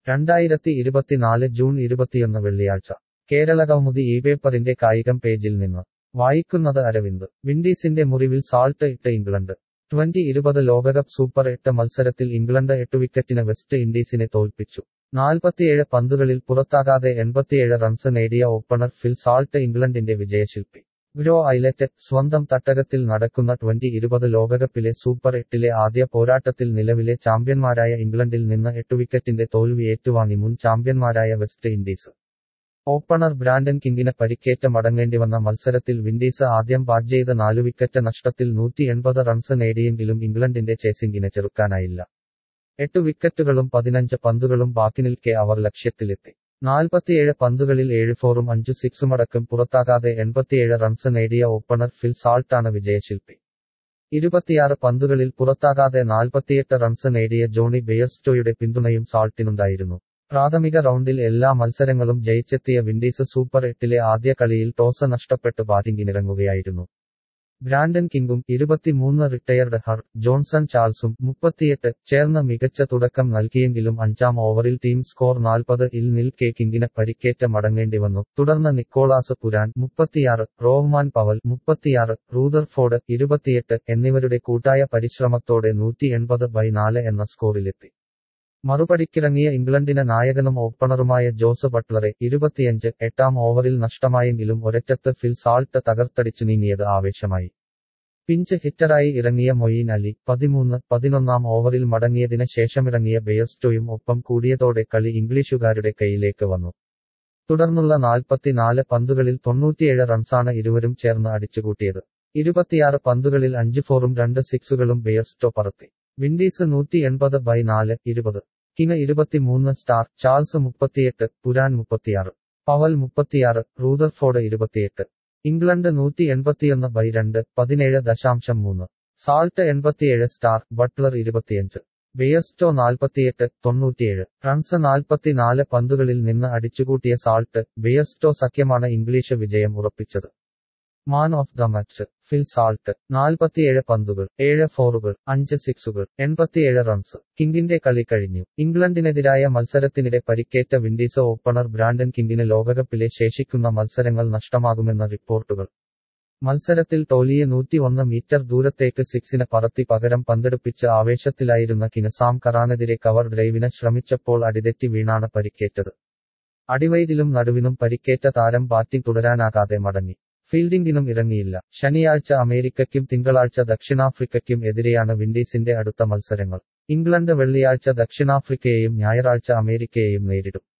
രണ്ടായിരത്തി ഇരുപത്തിനാല് ജൂൺ ഇരുപത്തിയൊന്ന് വെള്ളിയാഴ്ച കേരള കൗമുദി ഈ പേപ്പറിന്റെ കായികം പേജിൽ നിന്ന് വായിക്കുന്നത് അരവിന്ദ് വിൻഡീസിന്റെ മുറിവിൽ സാൾട്ട് ഇട്ട് ഇംഗ്ലണ്ട് ട്വന്റി ഇരുപത് ലോകകപ്പ് സൂപ്പർ എട്ട് മത്സരത്തിൽ ഇംഗ്ലണ്ട് എട്ട് വിക്കറ്റിന് വെസ്റ്റ് ഇൻഡീസിനെ തോൽപ്പിച്ചു നാൽപ്പത്തിയേഴ് പന്തുകളിൽ പുറത്താകാതെ എൺപത്തിയേഴ് റൺസ് നേടിയ ഓപ്പണർ ഫിൽ സാൾട്ട് ഇംഗ്ലണ്ടിന്റെ വിജയശില്പി ഗ്രോ ഐലറ്റ് സ്വന്തം തട്ടകത്തിൽ നടക്കുന്ന ട്വന്റി ഇരുപത് ലോകകപ്പിലെ സൂപ്പർ എട്ടിലെ ആദ്യ പോരാട്ടത്തിൽ നിലവിലെ ചാമ്പ്യന്മാരായ ഇംഗ്ലണ്ടിൽ നിന്ന് എട്ട് വിക്കറ്റിന്റെ തോൽവി ഏറ്റുവാങ്ങി മുൻ ചാമ്പ്യന്മാരായ വെസ്റ്റ് ഇൻഡീസ് ഓപ്പണർ ബ്രാൻഡൻ കിങ്ങിന് പരിക്കേറ്റ മടങ്ങേണ്ടിവന്ന മത്സരത്തിൽ വിൻഡീസ് ആദ്യം ബാറ്റ് ചെയ്ത നാലു വിക്കറ്റ് നഷ്ടത്തിൽ നൂറ്റി എൺപത് റൺസ് നേടിയെങ്കിലും ഇംഗ്ലണ്ടിന്റെ ചേസിംഗിനെ ചെറുക്കാനായില്ല എട്ട് വിക്കറ്റുകളും പതിനഞ്ച് പന്തുകളും ബാക്കി നിൽക്കെ അവർ ലക്ഷ്യത്തിലെത്തി നാൽപ്പത്തിയേഴ് പന്തുകളിൽ ഏഴ് ഫോറും അഞ്ചു സിക്സുമടക്കം പുറത്താകാതെ എൺപത്തിയേഴ് റൺസ് നേടിയ ഓപ്പണർ ഫിൽ സാൾട്ടാണ് വിജയശില്പി ഇരുപത്തിയാറ് പന്തുകളിൽ പുറത്താകാതെ നാൽപ്പത്തിയെട്ട് റൺസ് നേടിയ ജോണി ബെയർസ്റ്റോയുടെ പിന്തുണയും സാൾട്ടിനുണ്ടായിരുന്നു പ്രാഥമിക റൗണ്ടിൽ എല്ലാ മത്സരങ്ങളും ജയിച്ചെത്തിയ വിൻഡീസ് സൂപ്പർ എട്ടിലെ ആദ്യ കളിയിൽ ടോസ് നഷ്ടപ്പെട്ട് ബാറ്റിംഗിനിറങ്ങുകയായിരുന്നു ബ്രാൻഡൻ കിങ്ങും ഇരുപത്തിമൂന്ന് റിട്ടയർഡ് ഹർ ജോൺസൺ ചാൾസും മുപ്പത്തിയെട്ട് ചേർന്ന് മികച്ച തുടക്കം നൽകിയെങ്കിലും അഞ്ചാം ഓവറിൽ ടീം സ്കോർ നാൽപ്പത് ഇൽ നിൽക്കെ കിങ്ങിന് പരിക്കേറ്റ മടങ്ങേണ്ടി വന്നു തുടർന്ന് നിക്കോളാസ് പുരാൻ മുപ്പത്തിയാറ് റോഹ്മാൻ പവൽ മുപ്പത്തിയാറ് റൂദർഫോർഡ് ഇരുപത്തിയെട്ട് എന്നിവരുടെ കൂട്ടായ പരിശ്രമത്തോടെ നൂറ്റി എൺപത് ബൈ നാല് എന്ന സ്കോറിലെത്തി മറുപടിക്കിറങ്ങിയ ഇംഗ്ലണ്ടിന് നായകനും ഓപ്പണറുമായ ജോസ് ബട്ട്ലറെ ഇരുപത്തിയഞ്ച് എട്ടാം ഓവറിൽ നഷ്ടമായെങ്കിലും ഒരറ്റത്ത് ഫിൽ സാൾട്ട് തകർത്തടിച്ചു നീങ്ങിയത് ആവേശമായി പിഞ്ച് ഹിറ്ററായി ഇറങ്ങിയ മൊയ്യീൻ അലി പതിമൂന്ന് പതിനൊന്നാം ഓവറിൽ മടങ്ങിയതിന് ശേഷമിറങ്ങിയ ബെയർസ്റ്റോയും ഒപ്പം കൂടിയതോടെ കളി ഇംഗ്ലീഷുകാരുടെ കൈയിലേക്ക് വന്നു തുടർന്നുള്ള നാൽപ്പത്തിനാല് പന്തുകളിൽ തൊണ്ണൂറ്റിയേഴ് റൺസാണ് ഇരുവരും ചേർന്ന് അടിച്ചുകൂട്ടിയത് ഇരുപത്തിയാറ് പന്തുകളിൽ അഞ്ച് ഫോറും രണ്ട് സിക്സുകളും ബെയർസ്റ്റോ പറത്തി വിൻഡീസ് നൂറ്റി എൺപത് ബൈ നാല് ഇരുപത് കിങ് ഇരുപത്തിമൂന്ന് സ്റ്റാർ ചാൾസ് മുപ്പത്തിയെട്ട് പുരാൻ മുപ്പത്തിയാറ് പവൽ മുപ്പത്തിയാറ് റൂദർഫോർഡ് ഇരുപത്തിയെട്ട് ഇംഗ്ലണ്ട് നൂറ്റി എൺപത്തിയൊന്ന് ബൈ രണ്ട് പതിനേഴ് ദശാംശം മൂന്ന് സാൾട്ട് എൺപത്തിയേഴ് സ്റ്റാർ ബട്ട്ലർ ഇരുപത്തിയഞ്ച് ബെയർസ്റ്റോ നാൽപ്പത്തിയെട്ട് തൊണ്ണൂറ്റിയേഴ് റൺസ് നാൽപ്പത്തിനാല് പന്തുകളിൽ നിന്ന് അടിച്ചുകൂട്ടിയ സാൾട്ട് ബെയർസ്റ്റോ സഖ്യമാണ് ഇംഗ്ലീഷ് വിജയം ഉറപ്പിച്ചത് man of the match Phil Salt നാൽപ്പത്തിയേഴ് പന്തുകൾ ഏഴ് ഫോറുകൾ അഞ്ച് സിക്സുകൾ എൺപത്തിയേഴ് റൺസ് കിങ്ങിന്റെ കളി കഴിഞ്ഞു ഇംഗ്ലണ്ടിനെതിരായ മത്സരത്തിനിടെ പരിക്കേറ്റ വിൻഡീസ് ഓപ്പണർ ബ്രാൻഡൻ കിങ്ങിന് ലോകകപ്പിലെ ശേഷിക്കുന്ന മത്സരങ്ങൾ നഷ്ടമാകുമെന്ന റിപ്പോർട്ടുകൾ മത്സരത്തിൽ ടോലിയെ നൂറ്റി ഒന്ന് മീറ്റർ ദൂരത്തേക്ക് സിക്സിന് പറത്തി പകരം പന്തെടുപ്പിച്ച് ആവേശത്തിലായിരുന്ന കിന് സാം കറാനെതിരെ കവർ ഡ്രൈവിന് ശ്രമിച്ചപ്പോൾ അടിതെറ്റി വീണാണ് പരിക്കേറ്റത് അടിവൈതിലും നടുവിനും പരിക്കേറ്റ താരം ബാറ്റിംഗ് തുടരാനാകാതെ മടങ്ങി ഫീൽഡിംഗിനും ഇറങ്ങിയില്ല ശനിയാഴ്ച അമേരിക്കയ്ക്കും തിങ്കളാഴ്ച ദക്ഷിണാഫ്രിക്കയ്ക്കും എതിരെയാണ് വിൻഡീസിന്റെ അടുത്ത മത്സരങ്ങൾ ഇംഗ്ലണ്ട് വെള്ളിയാഴ്ച ദക്ഷിണാഫ്രിക്കയെയും ഞായറാഴ്ച അമേരിക്കയെയും നേരിടും